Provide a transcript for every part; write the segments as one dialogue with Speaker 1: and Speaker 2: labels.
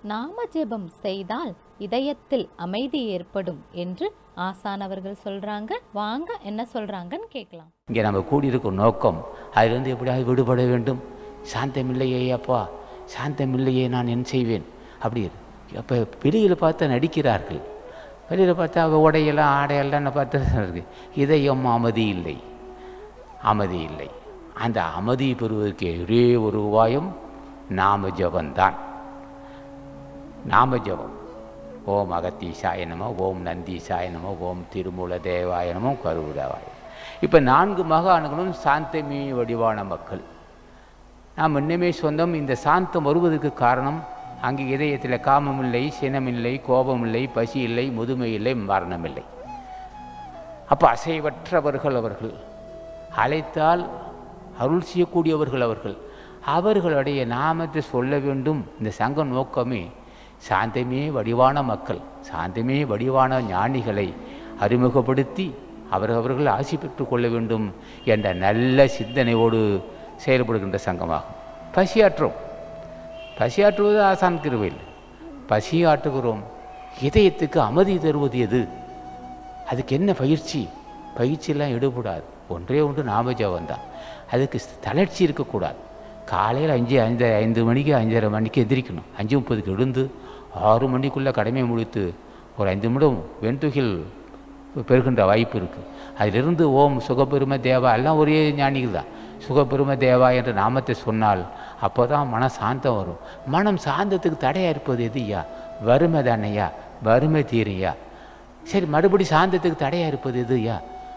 Speaker 1: நாம ஜெபம் செய்தால் இதயத்தில் அமைதி ஏற்படும் என்று ஆசான் அவர்கள் சொல்றாங்க வாங்க என்ன சொல்றாங்கன்னு கேட்கலாம்
Speaker 2: இங்கே நம்ம கூடியிருக்கும் நோக்கம் அதிலிருந்து எப்படியாவது விடுபட வேண்டும் சாந்தமில்லையே அப்பா சாந்தமில்லையே நான் என்ன செய்வேன் அப்படி அப்போ வெளியில் பார்த்தா நடிக்கிறார்கள் வெளியில் பார்த்தா அவ உடையெல்லாம் ஆடையெல்லாம் என்ன பார்த்தா இருக்கு இதயம் அமைதி இல்லை அமைதி இல்லை அந்த அமைதி பெறுவதற்கு ஒரே ஒரு உபாயம் நாம ஜபந்தான் நாம ஜபம் ஓம் அகத்தீசாய நமோ ஓம் நந்தீசாய நமோ ஓம் திருமூல தேவாய நமோ கருவுடவாய இப்போ நான்கு மகான்களும் சாந்தமே வடிவான மக்கள் நாம் இன்னுமே சொந்தம் இந்த சாந்தம் வருவதற்கு காரணம் அங்கே இதயத்தில் காமமில்லை சினமில்லை கோபமில்லை பசி இல்லை முதுமை இல்லை மரணம் இல்லை அப்போ அசைவற்றவர்கள் அவர்கள் அழைத்தால் அருள் செய்யக்கூடியவர்கள் அவர்கள் அவர்களுடைய நாமத்தை சொல்ல வேண்டும் இந்த சங்க நோக்கமே சாந்தமே வடிவான மக்கள் சாந்தமே வடிவான ஞானிகளை அறிமுகப்படுத்தி அவரவர்கள் ஆசி பெற்று கொள்ள வேண்டும் என்ற நல்ல சிந்தனையோடு செயல்படுகின்ற சங்கமாகும் பசியாற்றோம் பசியாற்றுவது ஆசான் கிருவையில் பசி ஆற்றுகிறோம் இதயத்துக்கு அமைதி தருவது எது அதுக்கு என்ன பயிற்சி பயிற்சியெல்லாம் எடுபடாது ஒன்றே ஒன்று நாம ஜபம் தான் அதுக்கு தளர்ச்சி இருக்கக்கூடாது காலையில் அஞ்சு ஐந்து ஐந்து மணிக்கு அஞ்சரை மணிக்கு எந்திரிக்கணும் அஞ்சு முப்பதுக்கு எழுந்து ஆறு மணிக்குள்ளே கடமை முடித்து ஒரு ஐந்து நிமிடம் வெண்துகில் பெறுகின்ற வாய்ப்பு இருக்குது அதிலிருந்து ஓம் சுகபெரும தேவா எல்லாம் ஒரே ஞானிகள் தான் சுகபெரும தேவா என்ற நாமத்தை சொன்னால் அப்போ தான் மன சாந்தம் வரும் மனம் சாந்தத்துக்கு தடையாக இருப்பது எது ஐயா வறுமை தானையா வறுமை தீரையா சரி மறுபடி சாந்தத்துக்கு தடையாக இருப்பது எது ஐயா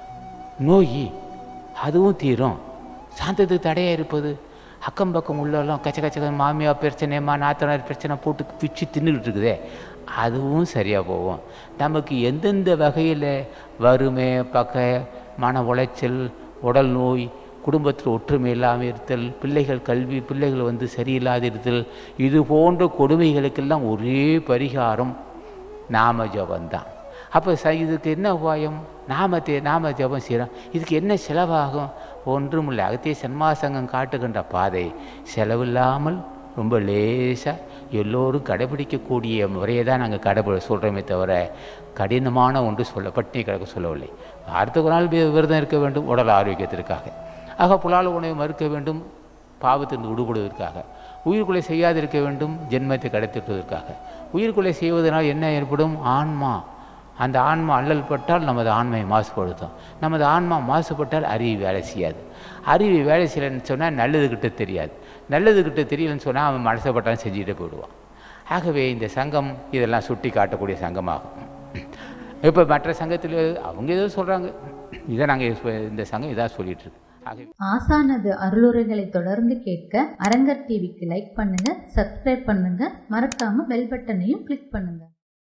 Speaker 2: நோய் அதுவும் தீரும் சாந்தத்துக்கு தடையாக இருப்பது அக்கம் பக்கம் உள்ளெல்லாம் கச்ச கச்ச மாமியார் பிரச்சனைமா நாத்தனார் பிரச்சனை போட்டு பிச்சு தின்னுக்கிட்டு இருக்குதே அதுவும் சரியாக போகும் நமக்கு எந்தெந்த வகையில் வறுமை பக்க மன உளைச்சல் உடல் நோய் குடும்பத்தில் ஒற்றுமை இல்லாமல் இருத்தல் பிள்ளைகள் கல்வி பிள்ளைகள் வந்து சரியில்லாத இருத்தல் இது போன்ற கொடுமைகளுக்கெல்லாம் ஒரே பரிகாரம் நாம ஜபந்தான் அப்போ ச இதுக்கு என்ன உபாயம் நாமத்தை நாம ஜபம் செய்கிறோம் இதுக்கு என்ன செலவாகும் ஒன்றும் இல்லை அகத்திய சன்மாசங்கம் காட்டுகின்ற பாதை செலவில்லாமல் ரொம்ப லேசாக எல்லோரும் கடைபிடிக்கக்கூடிய முறையை தான் நாங்கள் கடைபிடி சொல்கிறோமே தவிர கடினமான ஒன்று சொல்ல பட்டினி கிடக்க சொல்லவில்லை வாரத்துக்கு ஒரு நாள் வி- விரதம் இருக்க வேண்டும் உடல் ஆரோக்கியத்திற்காக ஆக புலால் உணவை மறுக்க வேண்டும் பாவத்திலிருந்து விடுபடுவதற்காக உயிர்கொலை செய்யாதிருக்க வேண்டும் ஜென்மத்தை கடத்திட்டுவதற்காக உயிர்கொலை செய்வதனால் என்ன ஏற்படும் ஆன்மா அந்த ஆன்மா அல்லல் பட்டால் நமது ஆன்மையை மாசுபடுத்தும் நமது ஆன்மா மாசுபட்டால் அறிவு வேலை செய்யாது அறிவு வேலை செய்யலைன்னு சொன்னால் நல்லது கிட்ட தெரியாது நல்லது கிட்ட தெரியலன்னு சொன்னால் அவன் மனசப்பட்டாலும் செஞ்சுட்டே போயிடுவான் ஆகவே இந்த சங்கம் இதெல்லாம் சுட்டி காட்டக்கூடிய சங்கமாகும் இப்போ மற்ற சங்கத்தில் அவங்க ஏதோ சொல்கிறாங்க இதை நாங்கள் இந்த சங்கம் இதாக சொல்லிட்டு இருக்கு ஆகவே
Speaker 3: ஆசானது அருளுரைகளை தொடர்ந்து கேட்க அரங்கர் டிவிக்கு லைக் பண்ணுங்க சப்ஸ்கிரைப் பண்ணுங்க மறக்காம பெல் பட்டனையும் கிளிக் பண்ணுங்க